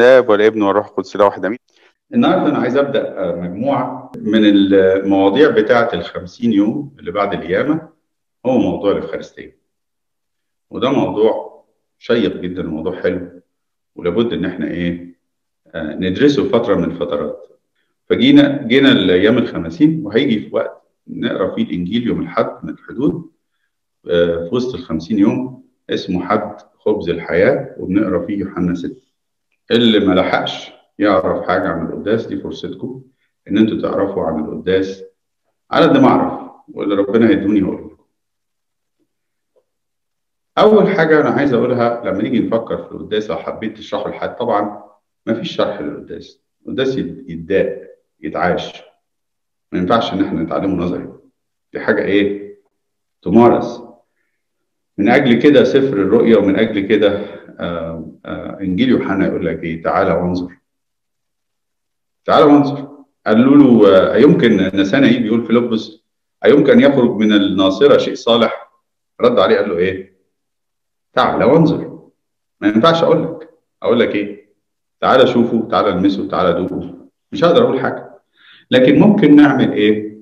الاب والابن والروح القدس لا واحد امين النهارده انا عايز ابدا مجموعه من المواضيع بتاعه ال 50 يوم اللي بعد القيامه هو موضوع الافخارستيه. وده موضوع شيق جدا وموضوع حلو ولابد ان احنا ايه آه ندرسه فتره من الفترات. فجينا جينا الايام الخمسين وهيجي في وقت نقرا فيه الانجيل يوم الاحد من الحدود آه في وسط ال 50 يوم اسمه حد خبز الحياه وبنقرا فيه يوحنا 6. اللي ما لحقش يعرف حاجه عن القداس دي فرصتكم ان انتوا تعرفوا عن القداس على قد ما اعرف واللي ربنا هيدوني هقول لكم. اول حاجه انا عايز اقولها لما نيجي نفكر في القداس لو حبيت تشرحه لحد طبعا ما فيش شرح للقداس القداس يتداق يتعاش ما ينفعش ان احنا نتعلمه نظري دي حاجه ايه تمارس من اجل كده سفر الرؤيا ومن اجل كده آه آه انجيل يوحنا يقول لك ايه تعالى وانظر تعالى وانظر قالوا له آه ايمكن نسانائيل بيقول فيلبس ايمكن ان يخرج من الناصره شيء صالح رد عليه قال له ايه تعالى وانظر ما ينفعش اقول لك اقول لك ايه تعالى شوفه تعالى المسه تعالى دوقه مش هقدر اقول حاجه لكن ممكن نعمل ايه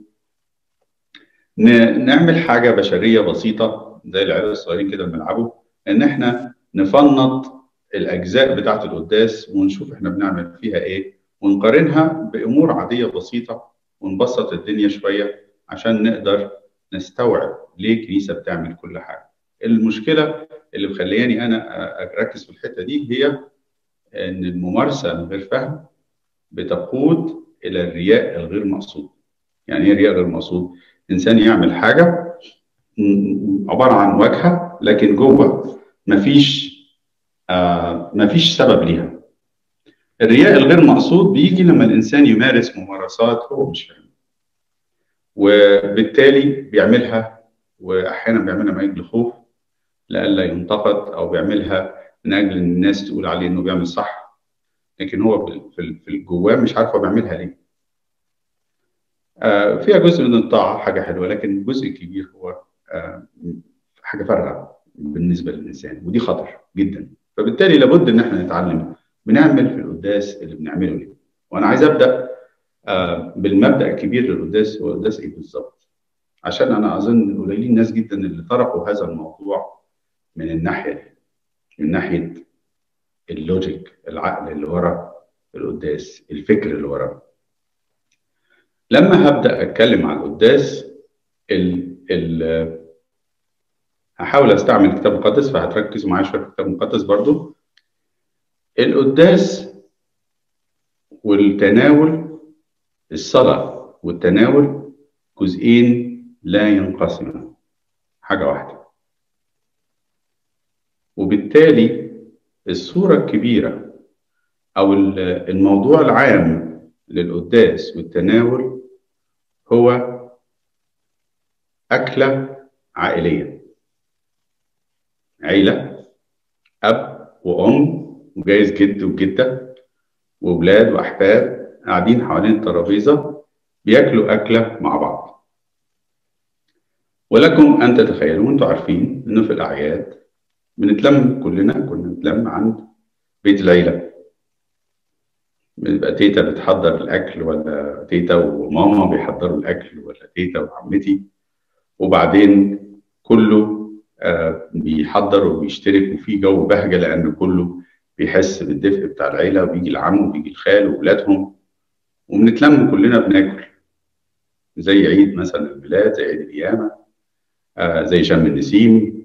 نعمل حاجه بشريه بسيطه زي العيال الصغيرين كده بنلعبوا ان احنا نفنط الاجزاء بتاعه القداس ونشوف احنا بنعمل فيها ايه ونقارنها بامور عاديه بسيطه ونبسط الدنيا شويه عشان نقدر نستوعب ليه الكنيسه بتعمل كل حاجه. المشكله اللي مخلياني انا اركز في الحته دي هي ان الممارسه من غير فهم بتقود الى الرياء الغير مقصود. يعني ايه رياء غير مقصود؟ انسان يعمل حاجه عباره عن واجهه لكن جوه مفيش آه مفيش سبب ليها. الرياء الغير مقصود بيجي لما الانسان يمارس ممارسات هو مش فاهم. وبالتالي بيعملها واحيانا بيعملها من اجل خوف لئلا ينتقد او بيعملها من اجل ان الناس تقول عليه انه بيعمل صح لكن هو في الجواه مش عارف هو بيعملها ليه. آه فيها جزء من الطاعه حاجه حلوه لكن جزء كبير هو آه حاجه فارغه بالنسبه للانسان ودي خطر جدا فبالتالي لابد ان احنا نتعلم بنعمل في القداس اللي بنعمله ليه وانا عايز ابدا آه بالمبدا الكبير للقداس هو القداس ايه بالظبط عشان انا اظن قليلين ناس جدا اللي طرحوا هذا الموضوع من الناحيه دي من ناحيه اللوجيك العقل اللي ورا القداس الفكر اللي وراه لما هبدا اتكلم عن القداس ال ال هحاول استعمل الكتاب المقدس فهتركزوا معايا شويه في الكتاب المقدس برضو القداس والتناول الصلاه والتناول جزئين لا ينقسمان حاجه واحده وبالتالي الصوره الكبيره او الموضوع العام للقداس والتناول هو أكلة عائلية عيلة أب وأم وجايز جد وجدة وولاد وأحفاد قاعدين حوالين الترابيزة بياكلوا أكلة مع بعض ولكم أن تتخيلوا وأنتم عارفين إنه في الأعياد بنتلم كلنا كنا بنتلم عند بيت العيلة بيبقى تيتا بتحضر الاكل ولا تيتا وماما بيحضروا الاكل ولا تيتا وعمتي وبعدين كله آه بيحضر وبيشترك وفي جو بهجه لان كله بيحس بالدفء بتاع العيله وبيجي العم وبيجي الخال واولادهم وبنتلم كلنا بناكل زي عيد مثلا الميلاد زي عيد القيامه آه زي شم النسيم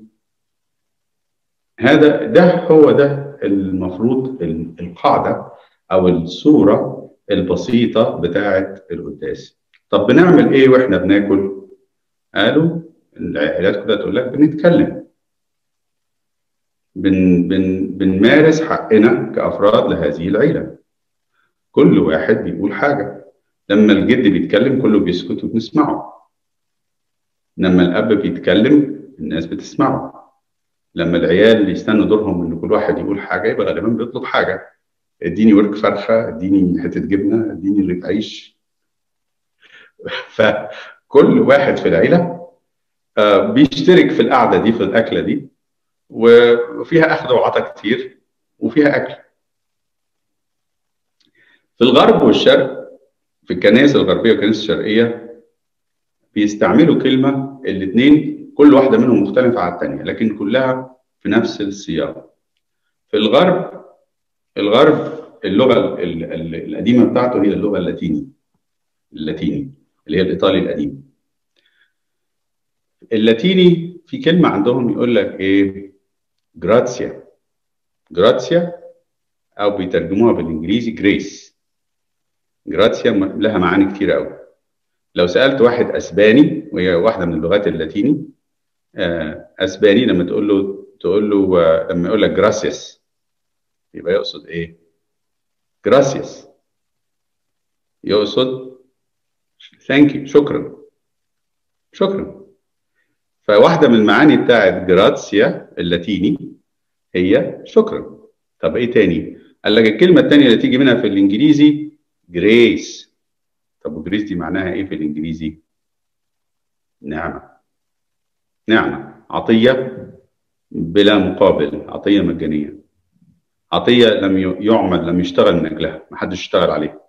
هذا ده هو ده المفروض القاعده او الصوره البسيطه بتاعه القداس طب بنعمل ايه واحنا بناكل قالوا العائلات كلها تقول لك بنتكلم بن بن بنمارس حقنا كافراد لهذه العيله كل واحد بيقول حاجه لما الجد بيتكلم كله بيسكت وبنسمعه لما الاب بيتكلم الناس بتسمعه لما العيال يستنوا دورهم ان كل واحد يقول حاجه يبقى غالبا بيطلب حاجه اديني ورك فرخه اديني حته جبنه اديني رغيف عيش فكل واحد في العيله بيشترك في القعده دي في الاكله دي وفيها اخذ وعطاء كتير وفيها اكل في الغرب والشرق في الكنائس الغربيه والكنائس الشرقيه بيستعملوا كلمه الاثنين كل واحده منهم مختلفه عن الثانيه لكن كلها في نفس السياق في الغرب الغرب اللغه ال ال القديمه بتاعته هي اللغه اللاتيني اللاتيني اللي هي الايطالي القديم اللاتيني في كلمه عندهم يقول لك ايه جراتسيا جراتسيا او بيترجموها بالانجليزي جريس جراتسيا لها معاني كتير قوي لو سالت واحد اسباني وهي واحده من اللغات اللاتيني اسباني لما تقول له تقول له لما يقول لك جراسياس يبقى يقصد ايه جراسياس يقصد ثانك يو شكرا شكرا فواحده من المعاني بتاعت جراتسيا اللاتيني هي شكرا طب ايه تاني قال لك الكلمه الثانيه اللي تيجي منها في الانجليزي جريس طب وجريس دي معناها ايه في الانجليزي نعمه نعمه عطيه بلا مقابل عطيه مجانيه عطيه لم يعمل لم يشتغل من اجلها ما حدش اشتغل عليها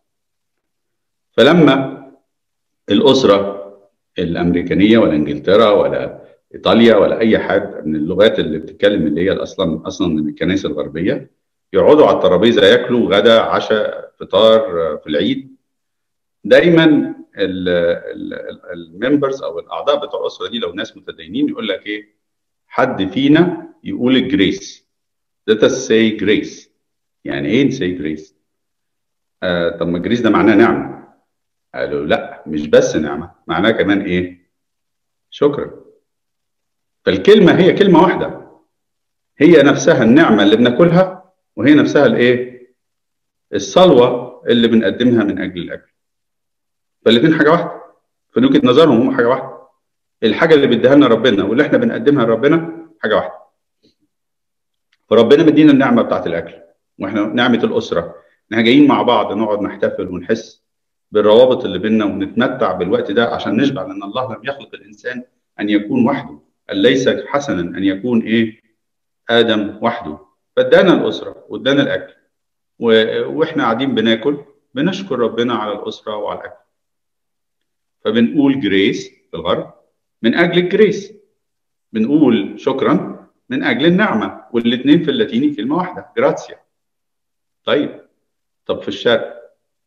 فلما الاسره الامريكانيه ولا انجلترا ولا ايطاليا ولا اي حد من اللغات اللي بتتكلم اللي هي اصلا اصلا من الكنائس الغربيه يقعدوا على الترابيزه ياكلوا غدا عشاء فطار في العيد دايما الممبرز او الاعضاء بتوع الاسره دي لو ناس متدينين يقول لك ايه حد فينا يقول الجريس let us say grace يعني ايه say grace آه طب ما جريس ده معناه نعمه قالوا لا مش بس نعمه معناه كمان ايه شكرا فالكلمه هي كلمه واحده هي نفسها النعمه اللي بناكلها وهي نفسها الايه الصلوه اللي بنقدمها من اجل الاكل فالاثنين حاجه واحده في وجهه نظرهم هم حاجه واحده الحاجه اللي بيديها لنا ربنا واللي احنا بنقدمها لربنا حاجه واحده فربنا مدينا النعمه بتاعت الاكل واحنا نعمه الاسره احنا جايين مع بعض نقعد نحتفل ونحس بالروابط اللي بيننا ونتمتع بالوقت ده عشان نشبع لان الله لم يخلق الانسان ان يكون وحده ليس حسنا ان يكون ايه ادم وحده فادانا الاسره وادانا الاكل و... واحنا قاعدين بناكل بنشكر ربنا على الاسره وعلى الاكل فبنقول جريس في الغرب من اجل الجريس بنقول شكرا من اجل النعمه والاثنين في اللاتيني كلمه واحده جراتسيا طيب طب في الشرق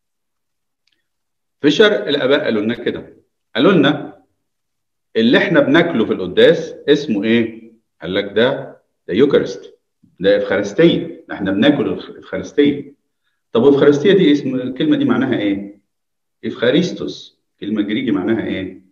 في الشرق الاباء قالوا لنا كده قالوا لنا اللي احنا بناكله في القداس اسمه ايه قال لك ده ده يوكارست ده افخارستيه احنا بناكل الافخارستيه طب والافخارستيه دي اسم الكلمه دي معناها ايه افخاريستوس كلمه جريجي معناها ايه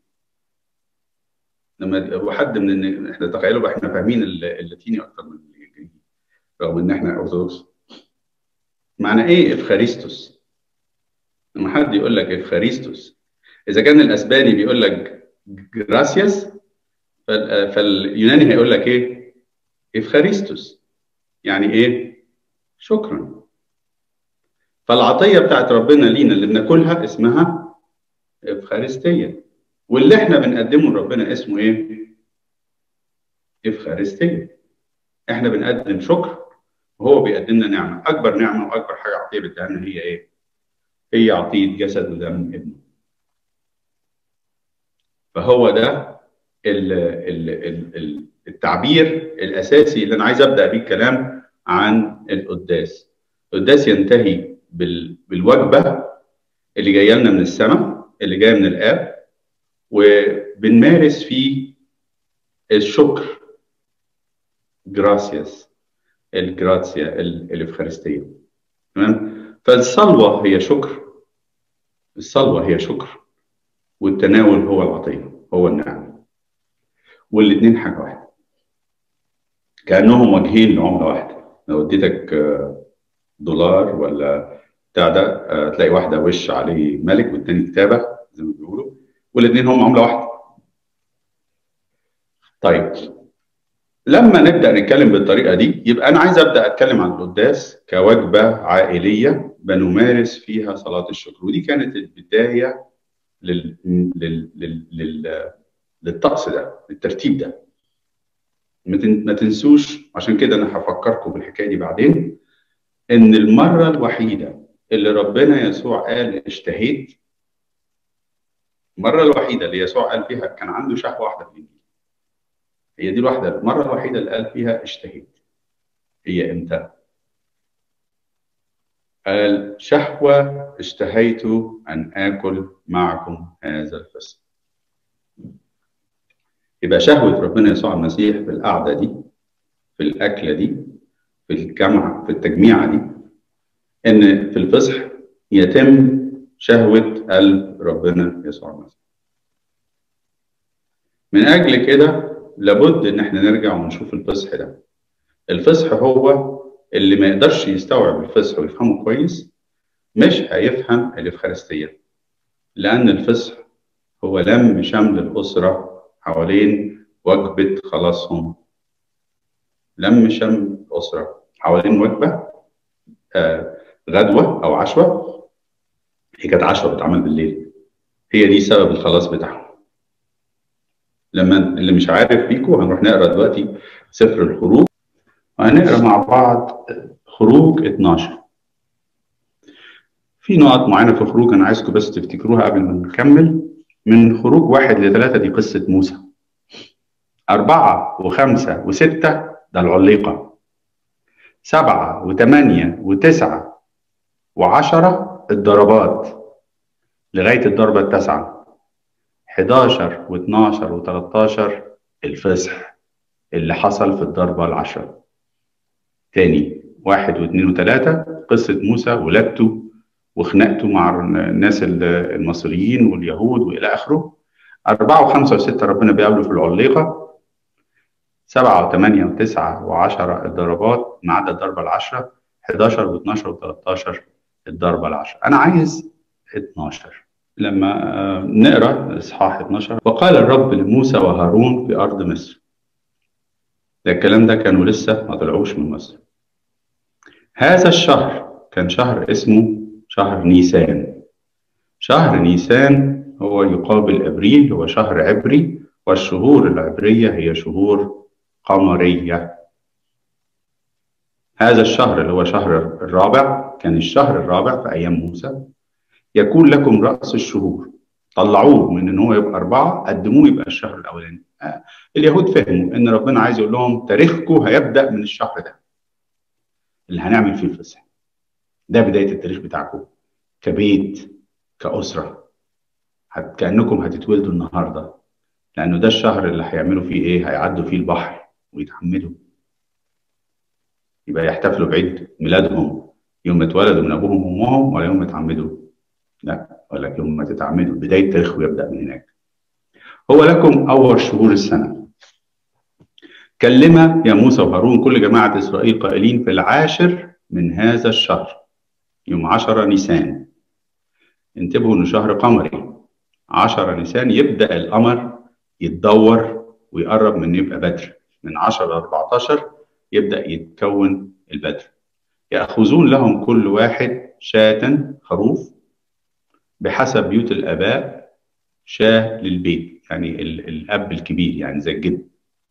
لما هو حد من إن احنا تخيلوا بقى احنا فاهمين اللاتيني اكتر من الجريجي رغم ان احنا ارثوذكس معنى ايه افخاريستوس لما حد يقول لك افخاريستوس اذا كان الاسباني بيقول لك جراسياس فاليوناني هيقول لك ايه افخاريستوس يعني ايه شكرا فالعطيه بتاعت ربنا لينا اللي بناكلها اسمها افخارستيه واللي احنا بنقدمه لربنا اسمه ايه افخارستيه احنا بنقدم شكر وهو بيقدم لنا نعمه اكبر نعمه واكبر حاجه عطيه بتديها لنا هي ايه هي عطيه جسد ودم ابنه فهو ده ال ال ال التعبير الاساسي اللي انا عايز ابدا بيه الكلام عن القداس القداس ينتهي بالوجبه اللي جايه لنا من السماء اللي جايه من الاب وبنمارس فيه الشكر جراسياس الجراتسيا الافخارستيه تمام فالصلوه هي شكر الصلوه هي شكر والتناول هو العطيه هو النعمه والاثنين حاجه واحده كانهم وجهين لعمله واحده لو اديتك دولار ولا بتاع ده تلاقي واحده وش عليه ملك والتاني كتابه زي ما بيقولوا والاثنين هم عمله واحده طيب لما نبدا نتكلم بالطريقه دي يبقى انا عايز ابدا اتكلم عن القداس كوجبه عائليه بنمارس فيها صلاه الشكر ودي كانت البدايه لل... لل... لل... لل... للطقس ده للترتيب ده ما تنسوش عشان كده انا هفكركم بالحكايه دي بعدين ان المره الوحيده اللي ربنا يسوع قال اشتهيت المرة الوحيدة اللي يسوع قال فيها كان عنده شهوة واحدة في الإنجيل هي دي الواحدة المرة الوحيدة اللي قال فيها اشتهيت هي إمتى؟ قال شهوة اشتهيت أن آكل معكم هذا الفصل يبقى شهوة ربنا يسوع المسيح في القعدة دي في الأكلة دي في الجمع في التجميعة دي إن في الفصح يتم شهوة قلب ربنا يسوع المسيح من أجل كده لابد إن احنا نرجع ونشوف الفصح ده الفصح هو اللي ما يقدرش يستوعب الفصح ويفهمه كويس مش هيفهم الإفخارستية لأن الفصح هو لم شمل الأسرة حوالين وجبة خلاصهم لم شمل الأسرة حوالين وجبة آه غدوة أو عشوة هي كانت عشوة بتتعمل بالليل هي دي سبب الخلاص بتاعهم لما اللي مش عارف فيكم هنروح نقرا دلوقتي سفر الخروج وهنقرا مع بعض خروج 12 في نقط معينة في خروج أنا عايزكم بس تفتكروها قبل ما نكمل من خروج واحد لثلاثة دي قصة موسى أربعة وخمسة وستة ده العليقة سبعة وثمانية وتسعة وعشرة الضربات لغاية الضربة التاسعة 11 و12 و13 الفصح اللي حصل في الضربة العشرة تاني واحد واثنين وثلاثة قصة موسى ولادته وخناقته مع الناس المصريين واليهود وإلى آخره أربعة وخمسة وستة ربنا بيقابله في العليقة سبعة وثمانية وتسعة وعشرة الضربات ما عدا الضربة العشرة 11 و12 و13 الضربة العشرة أنا عايز 12 لما نقرا اصحاح 12 وقال الرب لموسى وهارون في ارض مصر ده الكلام ده كانوا لسه ما طلعوش من مصر هذا الشهر كان شهر اسمه شهر نيسان شهر نيسان هو يقابل ابريل هو شهر عبري والشهور العبريه هي شهور قمريه هذا الشهر اللي هو شهر الرابع كان الشهر الرابع في ايام موسى يكون لكم رأس الشهور طلعوه من ان هو يبقى أربعة قدموه يبقى الشهر الأولاني آه. اليهود فهموا ان ربنا عايز يقول لهم تاريخكم هيبدأ من الشهر ده اللي هنعمل فيه الفصح ده بداية التاريخ بتاعكم كبيت كأسرة هت... كأنكم هتتولدوا النهاردة لأنه ده الشهر اللي هيعملوا فيه إيه هيعدوا فيه البحر ويتحملوا يبقى يحتفلوا بعيد ميلادهم يوم ما اتولدوا من أبوهم وأمهم ولا يوم ما اتعمدوا لا ولكن يوم ما تتعمدوا بداية التاريخ يبدأ من هناك هو لكم أول شهور السنة كلم يا موسى وهارون كل جماعة إسرائيل قائلين في العاشر من هذا الشهر يوم عشرة نيسان انتبهوا إنه شهر قمري عشرة نيسان يبدأ القمر يتدور ويقرب من يبقى بدر من 10 ل 14 يبدأ يتكون البدر يأخذون لهم كل واحد شاة خروف بحسب بيوت الآباء شاه للبيت يعني الأب الكبير يعني زي الجد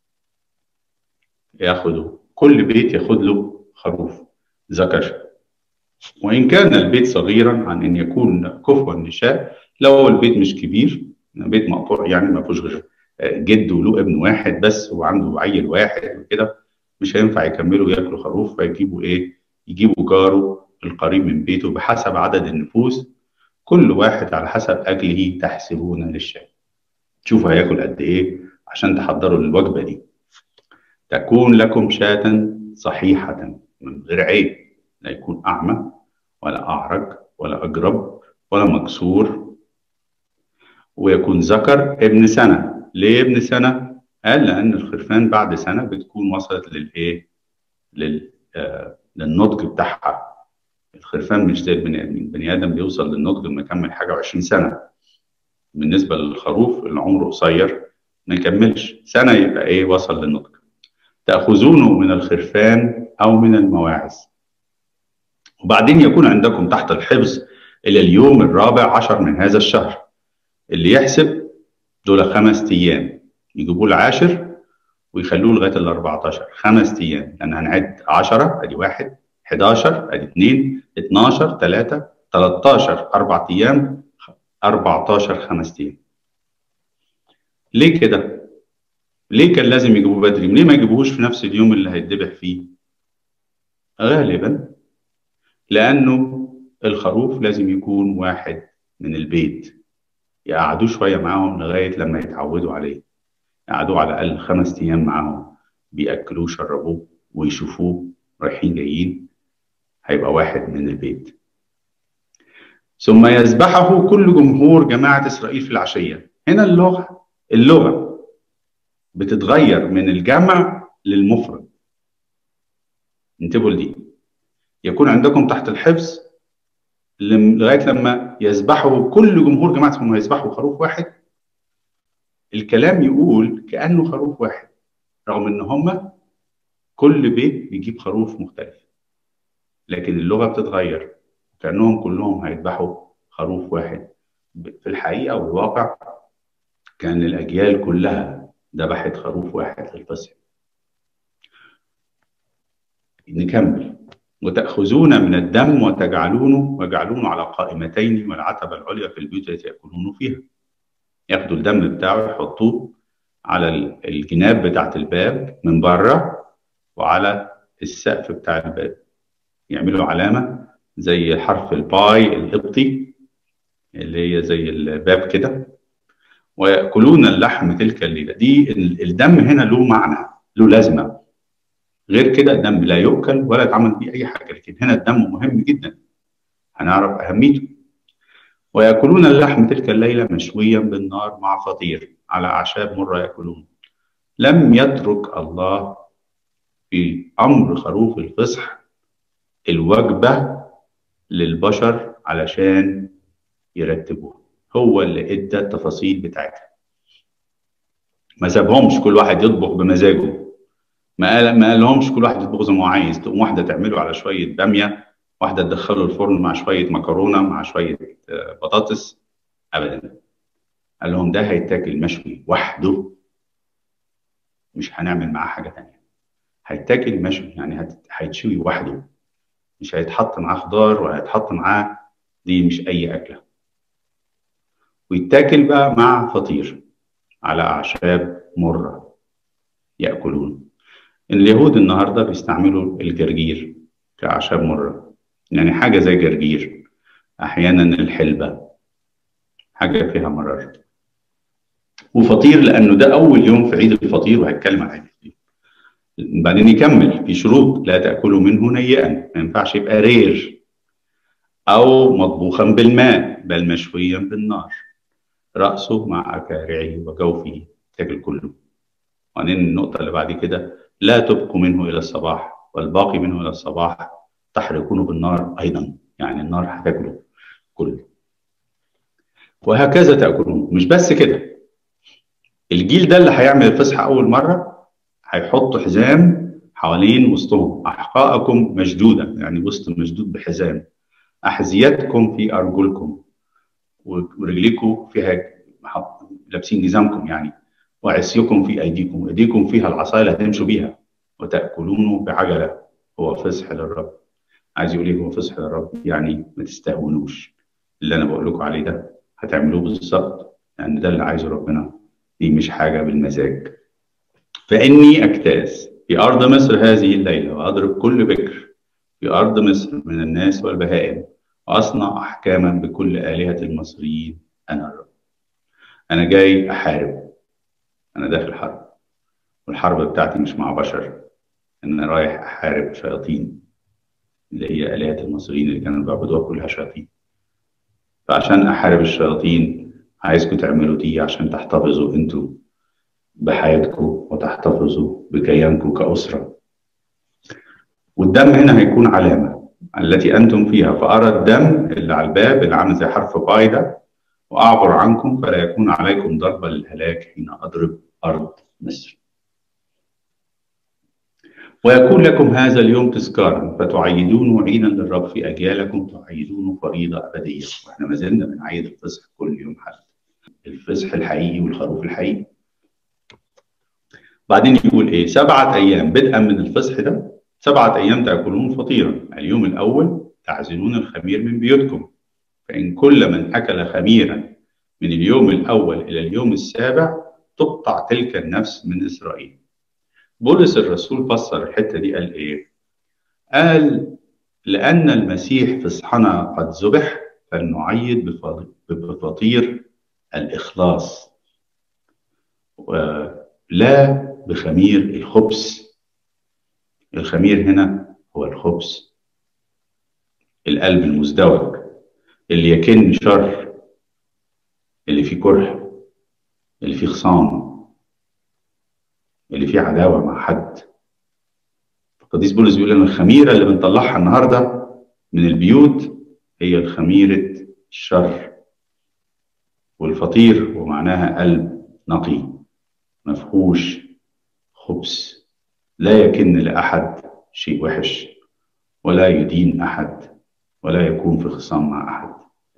ياخدوا كل بيت ياخد له خروف ذكر وإن كان البيت صغيرا عن أن يكون كفوا لشاة لو البيت مش كبير بيت مقطوع يعني ما فيهوش غير جد وله ابن واحد بس وعنده عيل واحد وكده مش هينفع يكملوا ياكلوا خروف فيجيبوا ايه؟ يجيبوا جاره القريب من بيته بحسب عدد النفوس كل واحد على حسب أكله تحسبون للشاة شوفوا هياكل قد إيه عشان تحضروا الوجبة دي تكون لكم شاة صحيحة من غير عيب لا يكون أعمى ولا أعرج ولا أجرب ولا مكسور ويكون ذكر ابن سنة ليه ابن سنة؟ قال لأن الخرفان بعد سنة بتكون وصلت للإيه؟ لل آه للنضج بتاعها الخرفان مش زي البني ادمين البني ادم بيوصل للنضج لما يكمل حاجه و20 سنه بالنسبه للخروف اللي عمره قصير ما يكملش سنه يبقى ايه وصل للنضج تاخذونه من الخرفان او من المواعظ وبعدين يكون عندكم تحت الحفظ الى اليوم الرابع عشر من هذا الشهر اللي يحسب دول خمس ايام يجيبوه العاشر ويخلوه لغايه ال 14 خمس ايام لان يعني هنعد 10 ادي واحد 11 ادي 2 12 3 13 4 ايام 14 5 ايام ليه كده؟ ليه كان لازم يجيبوه بدري؟ ليه ما يجيبوهوش في نفس اليوم اللي هيتذبح فيه؟ غالبا لانه الخروف لازم يكون واحد من البيت يقعدوه شويه معاهم لغايه لما يتعودوا عليه يقعدوه على الاقل خمس ايام معاهم بياكلوه شربوه ويشوفوه رايحين جايين هيبقى واحد من البيت ثم يذبحه كل جمهور جماعه اسرائيل في العشيه هنا اللغه اللغه بتتغير من الجمع للمفرد انتبهوا لدي يكون عندكم تحت الحفظ لغايه لما يذبحه كل جمهور جماعتهم هيذبحوا خروف واحد الكلام يقول كانه خروف واحد رغم ان هم كل بيت بيجيب خروف مختلف لكن اللغه بتتغير كانهم كلهم هيذبحوا خروف واحد في الحقيقه والواقع كان الاجيال كلها ذبحت خروف واحد للفصح نكمل وتأخذون من الدم وتجعلونه وجعلونه على قائمتين والعتبة العليا في البيوت التي يأكلون فيها ياخدوا الدم بتاعه يحطوه على الجناب بتاعت الباب من بره وعلى السقف بتاع الباب يعملوا علامة زي حرف الباي القبطي اللي هي زي الباب كده ويأكلون اللحم تلك الليلة دي الدم هنا له معنى له لازمة غير كده الدم لا يؤكل ولا يتعمل بيه اي حاجه لكن هنا الدم مهم جدا هنعرف اهميته وياكلون اللحم تلك الليله مشويا بالنار مع فطير على اعشاب مره ياكلون لم يترك الله في امر خروف الفصح الوجبه للبشر علشان يرتبوها هو اللي ادى التفاصيل بتاعتها ما سابهمش كل واحد يطبخ بمزاجه ما قال ما قالهمش كل واحد يطبخ زي ما هو عايز تقوم واحده تعمله على شويه باميه واحده تدخله الفرن مع شويه مكرونه مع شويه بطاطس ابدا قال لهم ده هيتاكل مشوي وحده مش هنعمل معاه حاجه تانية هيتاكل مشوي يعني هيتشوي وحده مش هيتحط معاه خضار ولا هيتحط معاه دي مش اي اكله ويتاكل بقى مع فطير على اعشاب مره ياكلون اليهود النهارده بيستعملوا الجرجير كأعشاب مرة يعني حاجة زي جرجير أحيانا الحلبة حاجة فيها مرار وفطير لأنه ده أول يوم في عيد الفطير وهتكلم عن عيد الفطير بعدين يكمل في شروط لا تأكلوا منه نيئا ما ينفعش يبقى رير أو مطبوخا بالماء بل مشويا بالنار رأسه مع أكارعه وجوفه تاكل كله وبعدين النقطة اللي بعد كده لا تبقوا منه إلى الصباح والباقي منه إلى الصباح تحرقونه بالنار أيضا يعني النار هتاكله كله وهكذا تأكلون مش بس كده الجيل ده اللي هيعمل الفصحى أول مرة هيحطوا حزام حوالين وسطهم أحقاءكم مشدودة يعني وسط مشدود بحزام أحذيتكم في أرجلكم ورجليكم فيها لابسين جزامكم يعني وعصيكم في أيديكم أيديكم فيها العصاية اللي هتمشوا بيها وتأكلونه بعجلة هو فصح للرب عايز يقول ايه هو فصح للرب يعني ما تستهونوش اللي انا بقول لكم عليه ده هتعملوه بالظبط لان ده اللي عايزه ربنا دي مش حاجه بالمزاج فاني اجتاز في ارض مصر هذه الليله واضرب كل بكر في ارض مصر من الناس والبهائم واصنع احكاما بكل الهه المصريين انا الرب انا جاي احارب انا داخل حرب والحرب بتاعتي مش مع بشر انا رايح احارب شياطين اللي هي آلهة المصريين اللي كانوا بيعبدوها كلها شياطين فعشان أحارب الشياطين عايزكم تعملوا دي عشان تحتفظوا انتوا بحياتكم وتحتفظوا بكيانكم كأسرة والدم هنا هيكون علامة التي أنتم فيها فأرى الدم اللي على الباب اللي عامل زي حرف باي ده وأعبر عنكم فلا يكون عليكم ضربة للهلاك حين أضرب أرض مصر ويكون لكم هذا اليوم تذكارا فتعيدونه عيدا للرب في اجيالكم تعيدونه فريضه ابديه واحنا ما زلنا بنعيد الفصح كل يوم حد الفصح الحقيقي والخروف الحقيقي بعدين يقول ايه سبعه ايام بدءا من الفصح ده سبعة أيام تأكلون فطيرا اليوم الأول تعزلون الخمير من بيوتكم فإن كل من أكل خميرا من اليوم الأول إلى اليوم السابع تقطع تلك النفس من إسرائيل بولس الرسول فسر الحتة دي قال إيه؟ قال لأن المسيح فصحنا قد ذبح فلنعيد بفطير الإخلاص ولا بخمير الخبز الخمير هنا هو الخبز القلب المزدوج اللي يكن شر اللي فيه كره اللي فيه خصام اللي فيه عداوة مع حد القديس بولس بيقول ان الخميره اللي بنطلعها النهارده من البيوت هي الخميره الشر والفطير ومعناها قلب نقي مفهوش خبز لا يكن لاحد شيء وحش ولا يدين احد ولا يكون في خصام مع احد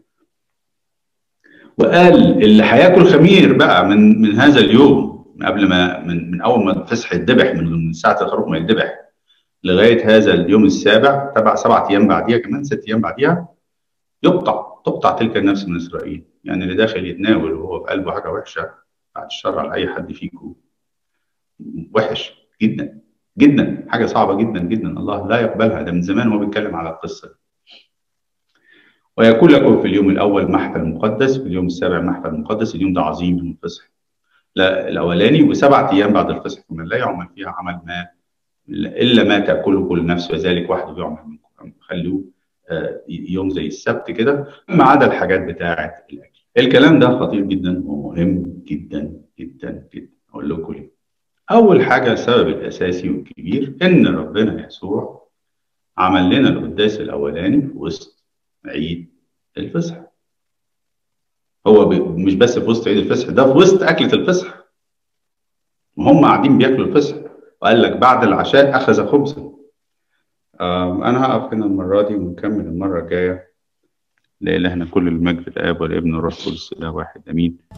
وقال اللي هياكل خمير بقى من من هذا اليوم قبل ما من, من اول ما الفسح يتذبح من ساعه الخروف ما يتذبح لغايه هذا اليوم السابع تبع سبعة ايام بعديها كمان ست ايام بعديها يقطع تقطع تلك النفس من اسرائيل يعني اللي داخل يتناول وهو في قلبه حاجه وحشه بعد الشر على اي حد فيكم وحش جدا جدا حاجه صعبه جدا جدا الله لا يقبلها ده من زمان هو بيتكلم على القصه دي ويكون لكم في اليوم الاول محفل مقدس في اليوم السابع محفل مقدس اليوم ده عظيم يوم الفصح الاولاني وسبعة ايام بعد الفصح كمان لا يعمل فيها عمل ما الا ما تاكله كل نفس وذلك وحده يعمل منكم خلوه يوم زي السبت كده ما عدا الحاجات بتاعه الاكل الكلام ده خطير جدا ومهم جدا جدا جدا اقول لكم ليه اول حاجه السبب الاساسي والكبير ان ربنا يسوع عمل لنا القداس الاولاني في وسط عيد الفصح هو مش بس في وسط عيد الفصح ده في وسط اكله الفصح وهم قاعدين بياكلوا الفصح وقال لك بعد العشاء اخذ خبزا انا هقف هنا المره دي ونكمل المره الجايه لإلهنا كل المجد الاب والابن والروح القدس اله واحد امين